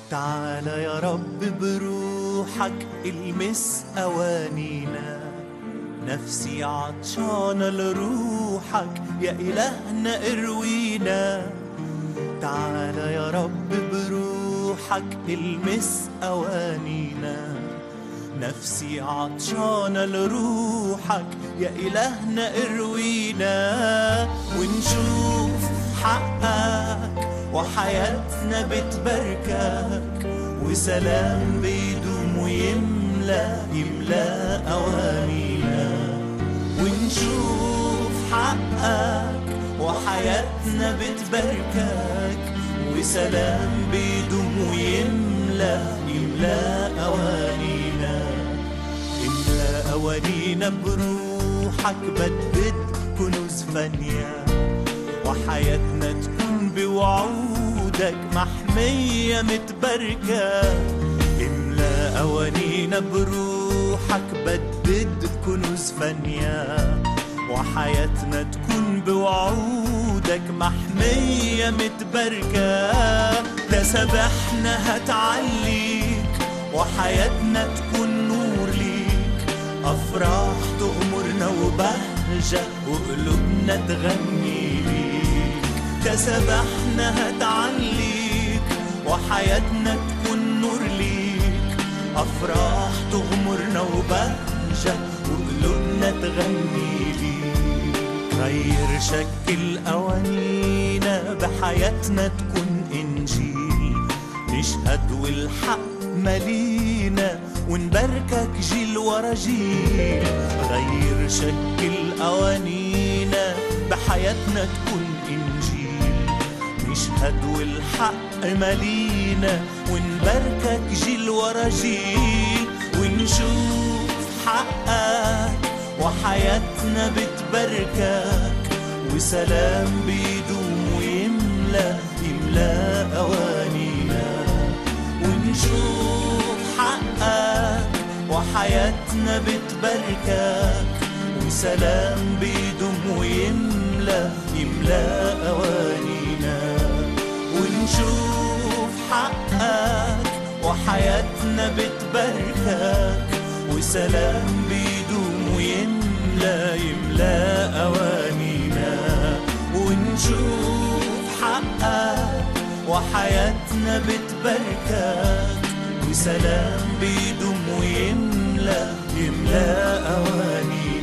تعالى يا رب بروحك المس أوانينا نفسي عطشانة لروحك يا إلهنا اروينا تعالى يا رب بروحك المس أوانينا نفسي عطشانة لروحك يا إلهنا اروينا ونشوف حقك وحياتنا بتباركك وسلام بيدوم ويملى يملى أوانينا ونشوف حقك وحياتنا بتباركك وسلام بيدوم ويملى يملى أوانينا املى أوانينا بروحك بدد كنوز فانية وحياتنا تكون بوعودك محمية متبركة املى أوانينا بروحك بدد كنوز فانية وحياتنا تكون بوعودك محمية متبركة تسبحنا هتعليك وحياتنا تكون نور ليك أفراح تأمرنا وبهجة وقلوبنا تغني ليك تسبحنا هتعليك وحياتنا تكون نور ليك أفراح تغمرنا وبهجة وقلوبنا تغني ليك غير شكل أوانينا بحياتنا تكون إنجيل نشهد والحق ملينا ونباركك جيل ورا جيل غير شكل أوانينا بحياتنا تكون إنجيل نشهد والحق ملينا ونباركك جيل ورا جيل ونشوف حقك وحياتنا بتباركك وسلام بيدوم ويملى يملى أوانينا ونشوف حقك وحياتنا بتباركك وسلام بيدوم ويملى يملى أوانينا ونشوف حقك وحياتنا بتباركك وسلام بيدوم ويملى يملى أوانينا ونشوف حقك وحياتنا بتباركك وسلام بيدوم ويملى يملى أوانينا